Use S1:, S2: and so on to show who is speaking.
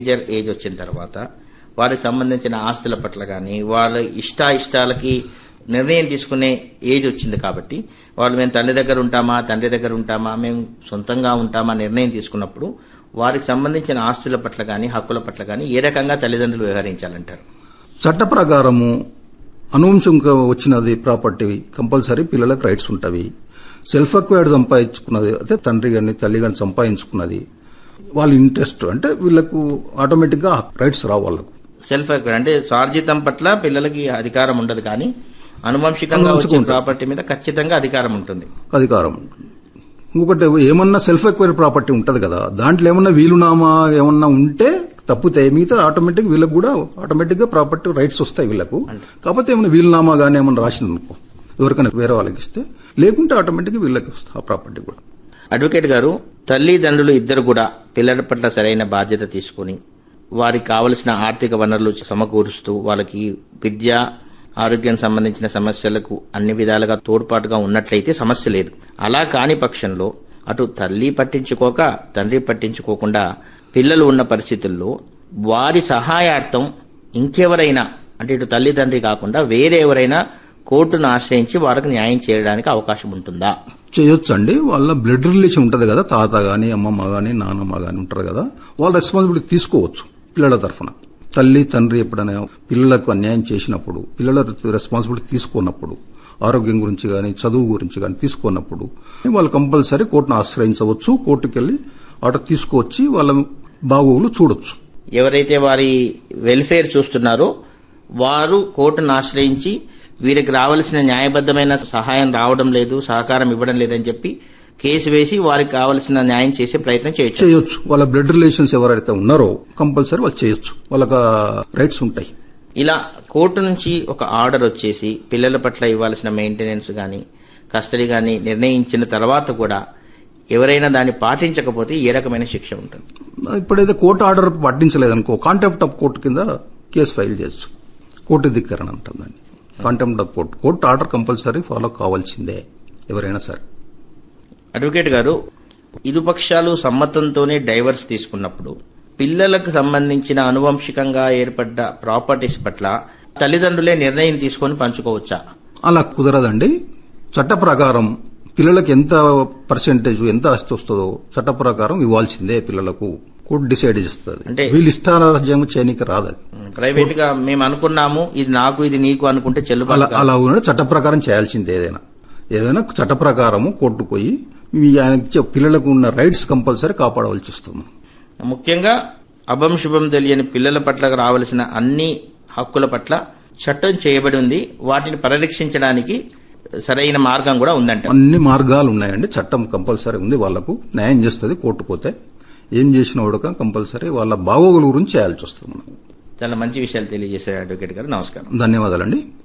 S1: Teenager age వచ్చిన తర్వాత వారికి సంబంధించిన ఆస్తుల పట్ల కానీ వాళ్ళ ఇష్టాయిష్టాలకి నిర్ణయం తీసుకునే ఏజ్ వచ్చింది కాబట్టి వాళ్ళు మేము తల్లి దగ్గర ఉంటామా తండ్రి దగ్గర ఉంటామా మేము సొంతంగా ఉంటామా నిర్ణయం తీసుకున్నప్పుడు వారికి సంబంధించిన ఆస్తుల పట్ల కానీ హక్కుల పట్ల కానీ ఏ రకంగా తల్లిదండ్రులు వ్యవహరించాలంటారు
S2: చట్ట ప్రకారము అనువంశంగా వచ్చినది ప్రాపర్టీ కంపల్సరీ పిల్లలకు రైట్స్ ఉంటవి సెల్ఫ్ అక్వైర్డ్ సంపాదించుకున్నది అయితే తండ్రి గాని తల్లి గాని సంపాదించుకున్నది వాళ్ళ ఇంట్రెస్ట్ అంటే వీళ్ళకు ఆటోమేటిక్ గా రైట్స్ రావు వాళ్ళకు
S1: సెల్ఫ్ అక్వైర్ అంటే స్వార్జితం పట్ల పిల్లలకి అధికారం ఉండదు కానీ అనువంశికంగా వచ్చే
S2: అనువంశికం ఉంటుంది.
S1: ప్రాపర్టీ మీద ఖచ్చితంగా అధికారం ఉంటుంది
S2: అధికారం ఇంకొకటి ఏమన్నా సెల్ఫ్ ఎక్వైర్డ్ ప్రాపర్టీ ఉంటది కదా దాంట్లో ఏమన్నా వీలునామా ఏమన్నా ఉంటే తప్పితే మిగతా ఆటోమేటిక్ వీళ్ళకి కూడా ఆటోమేటిక్ గా ప్రాపర్టీ రైట్స్ వస్తాయి వీళ్ళకు కాకపోతే ఏమైనా వీలునామా కానీ ఏమన్నా రాసింది అనుకో ఎవరికైనా వేరే వాళ్ళకి ఇస్తే లేకుంటే ఆటోమేటిక్ వీళ్ళకి వస్తుంది ఆ ప్రాపర్టీ కూడా
S1: అడ్వకేట్ గారు తల్లిదండ్రులు ఇద్దరు కూడా పిల్లల పట్ల సరైన బాధ్యత తీసుకుని వారికి కావలసిన ఆర్థిక వనరులు సమకూరుస్తూ వాళ్ళకి విద్య ఆరోగ్యం సంబంధించిన సమస్యలకు అన్ని విధాలుగా తోడ్పాటుగా ఉన్నట్లయితే సమస్య లేదు అలా కాని పక్షంలో అటు తల్లి పట్టించుకోక తండ్రి పట్టించుకోకుండా పిల్లలు ఉన్న పరిస్థితుల్లో వారి సహాయార్థం ఇంకెవరైనా అంటే ఇటు తల్లిదండ్రి కాకుండా వేరే ఎవరైనా కోర్టును ఆశ్రయించి వారికి న్యాయం చేయడానికి అవకాశం ఉంటుందా
S2: చేయొచ్చు అండి వాళ్ళ బ్లడ్ రిలేషన్ ఉంటది కదా తాత గాని అమ్మమ్మ గాని నానమ్మ గాని ఉంటారు కదా వాళ్ళ రెస్పాన్సిబిలిటీ తీసుకోవచ్చు పిల్లల తరఫున తల్లి తండ్రి ఎప్పుడైనా పిల్లలకు అన్యాయం చేసినప్పుడు పిల్లల రెస్పాన్సిబిలిటీ తీసుకున్నప్పుడు ఆరోగ్యం గురించి కానీ చదువు గురించి కానీ తీసుకున్నప్పుడు వాళ్ళు కంపల్సరీ కోర్టును ఆశ్రయించవచ్చు కోర్టుకు వెళ్ళి ఆర్డర్ తీసుకువచ్చి వాళ్ళ బాగోగులు చూడొచ్చు
S1: ఎవరైతే వారి వెల్ఫేర్ చూస్తున్నారో వారు కోర్టును ఆశ్రయించి వీరికి రావాల్సిన న్యాయబద్ధమైన సహాయం రావడం లేదు సహకారం ఇవ్వడం లేదని చెప్పి కేసు వేసి వారికి కావలసిన న్యాయం చేసే ప్రయత్నం చేయొచ్చు
S2: చేయొచ్చు వాళ్ళ బ్లడ్ రిలేషన్స్ ఎవరైతే ఉన్నారో కంపల్సరీ వాళ్ళు చేయొచ్చు వాళ్ళకి రైట్స్ ఉంటాయి
S1: ఇలా కోర్టు నుంచి ఒక ఆర్డర్ వచ్చేసి పిల్లల పట్ల ఇవ్వాల్సిన మెయింటెనెన్స్ కానీ కస్టడీ కానీ నిర్ణయించిన తర్వాత కూడా ఎవరైనా దాన్ని పాటించకపోతే ఏ రకమైన శిక్ష ఉంటుంది
S2: ఇప్పుడైతే కోర్టు ఆర్డర్ పట్టించలేదనుకో కాంటెంప్ట్ ఆఫ్ కోర్టు కింద కేసు ఫైల్ చేయొచ్చు కోర్టు ధిక్కరణ అంటాం దాన్ని contempt of court court order compulsory follow కావాల్సిందే ఎవరైనా సరే
S1: అడ్వకేట్ గారు ఇరుపక్షాలు సమ్మతంతోనే డైవర్స్ తీసుకున్నప్పుడు పిల్లలకు సంబంధించిన అనువంశికంగా ఏర్పడ్డ ప్రాపర్టీస్ పట్ల తల్లిదండ్రులే నిర్ణయం తీసుకొని పంచుకోవచ్చా
S2: అలా కుదరదండి చట్ట ప్రకారం పిల్లలకు ఎంత పర్సెంటేజ్ ఎంత ఆస్తి వస్తుందో చట్ట ప్రకారం ఇవ్వాల్సిందే పిల్లలకు కోర్టు డిసైడ్ చేస్తుంది
S1: అంటే-
S2: వీళ్ళు ఇష్టారాజ్యం చేయనికి రాదు అది.
S1: ప్రైవేట్ గా మేము అనుకున్నాము ఇది నాకు ఇది నీకు అనుకుంటే
S2: అలా
S1: చెల్లుబాటు కాదు.
S2: అలా ఉన్న చట్ట ప్రకారం చేయాల్సిందే ఏదైనా ఏదైనా చట్ట ప్రకారము కోర్టుకు పోయి ఈ ఆయనకి ఇచ్చే పిల్లలకు ఉన్న రైట్స్ కంపల్సరీ కాపాడవలసి వస్తుంది
S1: ముఖ్యంగా అభం శుభం తెలియని పిల్లల పట్ల రావలసిన అన్ని హక్కుల పట్ల చట్టం చేయబడి ఉంది వాటిని పరిరక్షించడానికి సరైన మార్గం కూడా ఉందంట
S2: అన్ని మార్గాలు ఉన్నాయండి చట్టం కంపల్సరీ ఉంది వాళ్లకు న్యాయం చేస్తుంది కోర్టు పోతే ఏం చేసిన వాడుక కంపల్సరీ వాళ్ళ బాగోగుల గురించి చేయాల్సి వస్తుంది మనకు
S1: చాలా మంచి విషయాలు తెలియజేశారు అడ్వకేట్ గారు నమస్కారం
S2: ధన్యవాదాలండి